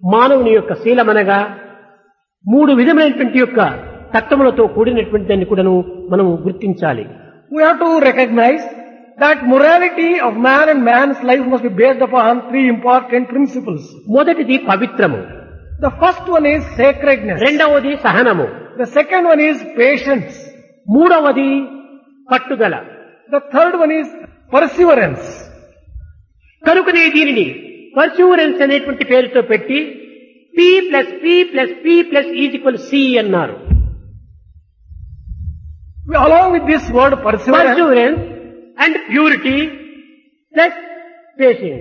మానవుని యొక్క శీలమనగా మూడు విధమైనటువంటి యొక్క తత్వములతో కూడినటువంటి దాన్ని కూడాను మనం గుర్తించాలి We have to recognize that morality of man and man's life must be based upon three important principles. మొదటిది పవిత్రము The first one is sacredness. రెండవది సహనము The second one is patience. మూడవది పట్టుదల The third one is perseverance. కనుకనే దీనిని పర్సూరెన్స్ అనేటువంటి పేరుతో పెట్టి P plus P plus P plus is equal C అన్నారు Along with this word perseverance, perseverance and purity plus patience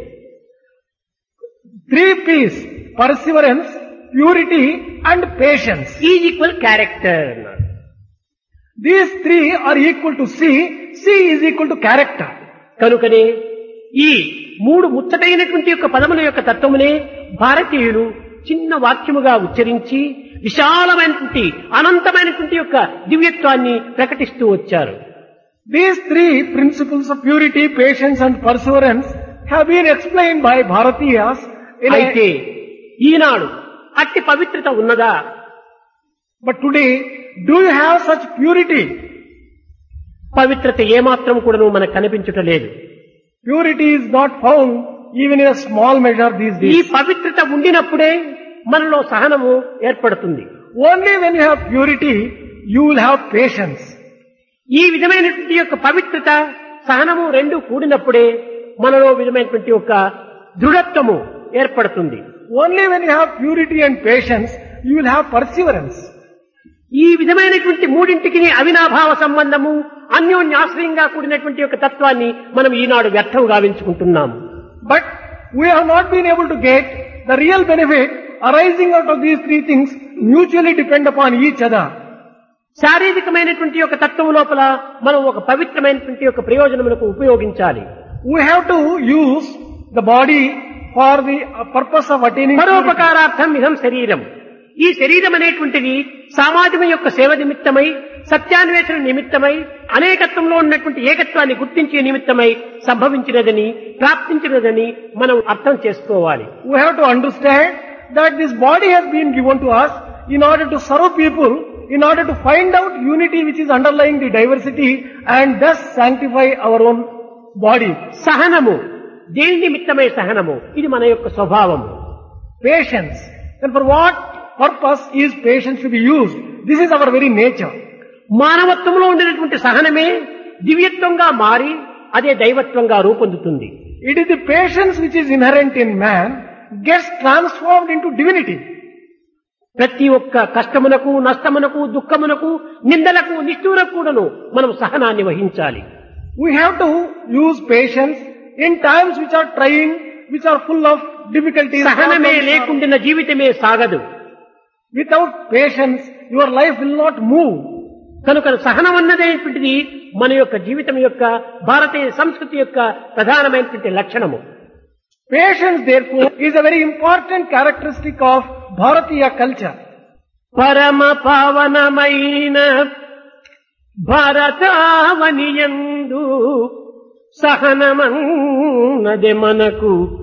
three P's, perseverance, purity and patience. Is equal character అన్నారు These three are equal to C. C is equal to character. కనుకనే ఈ మూడు ముచ్చటైనటువంటి యొక్క పదముల యొక్క తత్వమునే భారతీయులు చిన్న వాక్యముగా ఉచ్చరించి విశాలమైనటువంటి అనంతమైనటువంటి యొక్క దివ్యత్వాన్ని ప్రకటిస్తూ వచ్చారు These three principles of purity, patience and perseverance have been explained by Bharatiyas in అయితే a, ఈనాడు అట్టి పవిత్రత ఉన్నదా but today, do you have such purity? పవిత్రత ఏమాత్రం కూడాను మనకు కనిపించుట లేదు Purity is not found even in a small measure these ఈ days. పవిత్రత ఉండినప్పుడే మనలో సహనము ఏర్పడుతుంది Only when you have purity, you will have patience. ఈ విధమైనటువంటి యొక్క పవిత్రత సహనము రెండు కూడినప్పుడే మనలో విధమైనటువంటి యొక్క దృఢత్వము ఏర్పడుతుంది Only when you have purity and patience, you will have perseverance. ఈ విధమైనటువంటి మూడింటికి అవినాభావ సంబంధము అన్యోన్యాశ్రయంగా కూడినటువంటి యొక్క తత్వాన్ని మనం ఈనాడు వ్యర్థం గావించుకుంటున్నాము But we have not been able to get the real benefit arising out of these three things mutually depend upon each other. శారీరకమైనటువంటి యొక్క తత్వం లోపల మనం ఒక పవిత్రమైనటువంటి యొక్క ప్రయోజనములకు ఉపయోగించాలి We have to use the body for the uh, purpose of attaining purity. పరోపకారార్థం ఇదం శరీరం ఈ శరీరం అనేటువంటిది సామాజిక యొక్క సేవ నిమిత్తమై సత్యాన్వేషణ నిమిత్తమై అనేకత్వంలో ఉన్నటువంటి ఏకత్వాన్ని గుర్తించే నిమిత్తమై సంభవించినదని ప్రాప్తించినదని మనం అర్థం చేసుకోవాలి We have to understand that this body has been given to us in order to serve people, in order to find out unity which is underlying the diversity and thus sanctify our own body. సహనము దేని నిమిత్తమై సహనము ఇది మన యొక్క స్వభావము Patience. And for what purpose is patience to be used? This is our very nature. మానవత్వంలో ఉండినటువంటి సహనమే దివ్యత్వంగా మారి అదే దైవత్వంగా రూపొందుతుంది It is the patience which is inherent in man gets transformed into divinity. ప్రతి ఒక్క కష్టమునకు నష్టమునకు దుఃఖమునకు నిందలకు నిష్ఠూరకు కూడాను మనం సహనాన్ని వహించాలి We have to use patience in times which are trying, which are full of difficulties. సహనమే problems. లేకుండిన జీవితమే సాగదు Without patience, your life will not move. కనుక సహనం అన్నదేటువంటిది మన యొక్క జీవితం యొక్క భారతీయ సంస్కృతి యొక్క ప్రధానమైనటువంటి లక్షణము Patience, therefore, is a very important characteristic of Bharatiya culture. పరమ పావనమైన భారతావనియందు సహనమన్నది మనకు